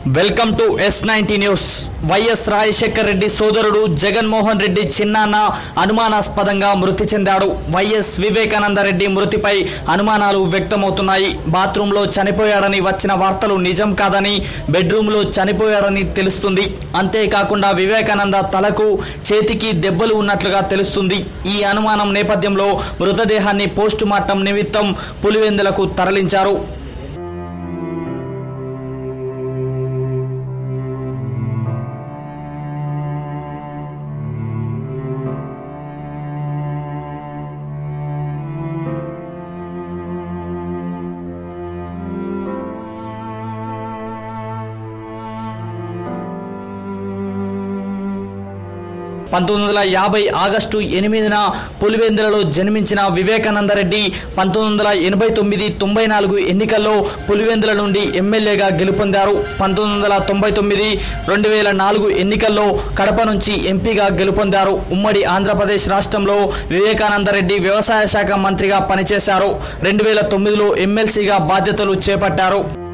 welcome to S ninety news YS Rajasekhar Reddy సోదరుడు జగన్మోహన్ రెడ్డి చిన్నాన్న అనుమానాస్పదంగా మృతి చెందాడు వైఎస్ వివేకానంద రెడ్డి మృతిపై అనుమానాలు వ్యక్తమవుతున్నాయి బాత్రూంలో చనిపోయాడని వచ్చిన వార్తలు నిజం కాదని బెడ్రూమ్లో చనిపోయాడని తెలుస్తుంది అంతేకాకుండా వివేకానంద తలకు చేతికి దెబ్బలు ఉన్నట్లుగా తెలుస్తుంది ఈ అనుమానం నేపథ్యంలో మృతదేహాన్ని పోస్టు మార్టం నిమిత్తం పులివెందులకు తరలించారు పంతొమ్మిది వందల యాభై ఆగస్టు ఎనిమిదిన పులివెందులలో జన్మించిన వివేకానంద రెడ్డి పంతొమ్మిది వందల ఎనభై తొమ్మిది తొంభై నాలుగు ఎన్నికల్లో పులివెందుల నుండి ఎమ్మెల్యేగా గెలుపొందారు పంతొమ్మిది వందల తొంభై తొమ్మిది రెండు వేల నాలుగు ఎన్నికల్లో కడప నుంచి ఎంపీగా గెలుపొందారు ఉమ్మడి ఆంధ్రప్రదేశ్ రాష్ట్రంలో వివేకానంద రెడ్డి వ్యవసాయ శాఖ మంత్రిగా పనిచేశారు రెండు వేల తొమ్మిదిలో ఎమ్మెల్సీగా బాధ్యతలు చేపట్టారు